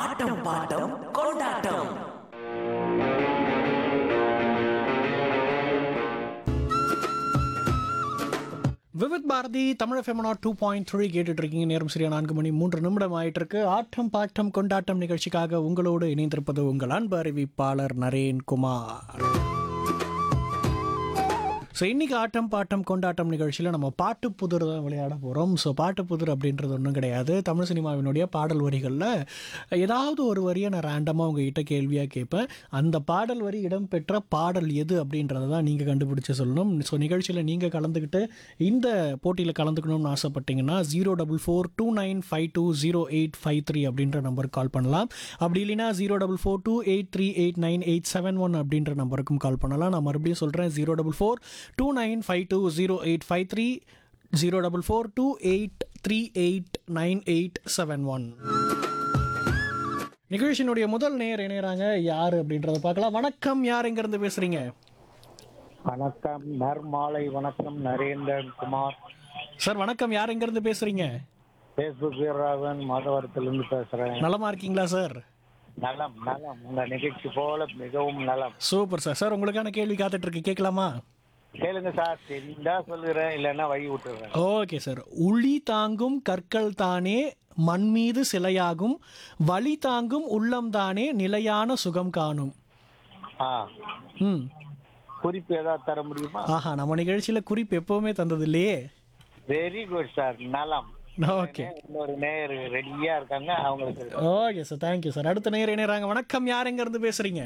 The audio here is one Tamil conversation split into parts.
ஆட்டம் பாட்டம் கொண்டாட்டம் Vividh Bharati Tamil FM two point three கேட்டுட்டு இருக்கீங்க நேரம் சரியா நான்கு மணி மூன்று நிமிடம் ஆயிட்டு இருக்கு ஆட்டம் பாட்டம் கொண்டாட்டம் நிகழ்ச்சிக்காக உங்களோடு இணைந்திருப்பது உங்கள் அன்பு அறிவிப்பாளர் நரேன் குமார் ஸோ இன்னைக்கு ஆட்டம் பாட்டம் கொண்டாட்டம் நிகழ்ச்சியில் நம்ம பாட்டு புதிர் தான் விளையாட போகிறோம் ஸோ பாட்டு புதிர் அப்படின்றது ஒன்றும் கிடையாது தமிழ் சினிமாவினுடைய பாடல் வரிகளில் ஏதாவது ஒரு வரியை நான் ரேண்டமாக உங்ககிட்ட கேள்வியாக கேட்பேன் அந்த பாடல் வரி இடம்பெற்ற பாடல் எது அப்படின்றத தான் நீங்கள் கண்டுபிடிச்சு சொல்லணும் ஸோ நிகழ்ச்சியில் நீங்கள் கலந்துக்கிட்டு இந்த போட்டியில் கலந்துக்கணும்னு ஆசைப்பட்டீங்கன்னா zero double four two nine five two zero eight five three அப்படின்ற நம்பருக்கு கால் பண்ணலாம் அப்படி இல்லைன்னா zero double four two eight three eight nine eight seven one அப்படின்ற நம்பருக்கும் கால் பண்ணலாம் நான் மறுபடியும் சொல்கிறேன் zero double four two nine five two zero eight five three zero double four two eight three eight nine eight seven one நிகழ்ச்சியினுடைய முதல் நேர் இணையறாங்க யார் அப்படின்றத பார்க்கலாம் வணக்கம் யார் எங்கேருந்து பேசுகிறீங்க வணக்கம் நர்மாலை வணக்கம் நரேந்திரன் குமார் சார் வணக்கம் யார் எங்கேருந்து பேசுகிறீங்க பேஸ்புக் வீரராகவன் மாதவரத்திலிருந்து பேசுறேன் நலமா இருக்கீங்களா சார் நலம் நலம் உங்க நிகழ்ச்சி போல மிகவும் நலம் சூப்பர் சார் சார் உங்களுக்கான கேள்வி காத்துட்டு இருக்கு கேட்கலாமா கேளுங்க சார் தெரிந்தா சொல்லுறேன் இல்லைன்னா வழி விட்டுறேன் ஓகே சார் உளி தாங்கும் கற்கள் தானே மண் மீது சிலையாகும் வழி தாங்கும் உள்ளம் தானே நிலையான சுகம் காணும் ஆ ம் குறிப்பு ஏதாவது தர முடியுமா ஆஹா நம்ம நிகழ்ச்சியில் குறிப்பு எப்பவுமே தந்தது இல்லையே வெரி குட் சார் நலம் ஓகே இன்னொரு நேயர் ரெடியா இருக்காங்க அவங்களுக்கு ஓகே சார் தேங்க்யூ சார் அடுத்த நேரம் இணையறாங்க வணக்கம் யார் எங்க இருந்து பேசுறீங்க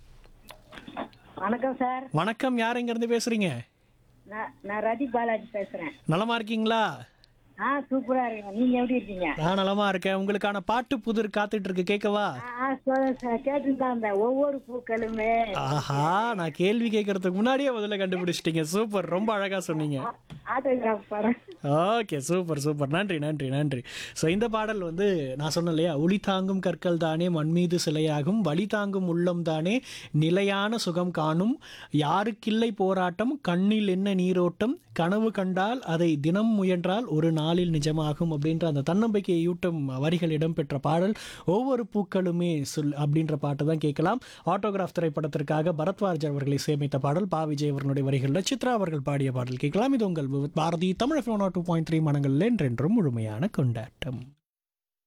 வணக்கம் சார் வணக்கம் யார் எங்க இருந்து பேசுறீங்க நான் நான் ரதி பாலாஜி பேசுறேன் நலமா இருக்கீங்களா ஆ சூப்பரா இருக்கேன் நீங்க எப்படி இருக்கீங்க நான் நலமா இருக்கேன் உங்களுக்கான பாட்டு புதிர் காத்துட்டு இருக்கு கேட்கவா ஆ கேட்டுட்டு தான் இருந்தேன் ஒவ்வொரு பூக்களுமே ஆஹா நான் கேள்வி கேட்கறதுக்கு முன்னாடியே முதல்ல கண்டுபிடிச்சிட்டீங்க சூப்பர் ரொம்ப அழகா சொன்னீங்க ஆட்டோகிராஃப் பாருங்க ஓகே சூப்பர் சூப்பர் நன்றி நன்றி நன்றி ஸோ இந்த பாடல் வந்து நான் சொன்னேன் இல்லையா ஒளி தாங்கும் கற்கள் தானே மண் மீது சிலையாகும் வழி தாங்கும் உள்ளம் தானே நிலையான சுகம் காணும் யாருக்கில்லை போராட்டம் கண்ணில் என்ன நீரோட்டம் கனவு கண்டால் அதை தினம் முயன்றால் ஒரு நாளில் நிஜமாகும் அப்படின்ற அந்த தன்னம்பிக்கையை யூட்டும் வரிகள் இடம்பெற்ற பாடல் ஒவ்வொரு பூக்களுமே சொல் அப்படின்ற பாட்டை தான் கேட்கலாம் ஆட்டோகிராஃப் திரைப்படத்திற்காக பரத்வாஜ் அவர்களை சேமித்த பாடல் பா விஜய் அவர்களுடைய வரிகளில் சித்ரா அவர்கள் பாடிய பாடல் கேட்கலாம் இது உங்கள் Bharati Tamil two point three மனங்களில் என்றென்றும் முழுமையான கொண்டாட்டம்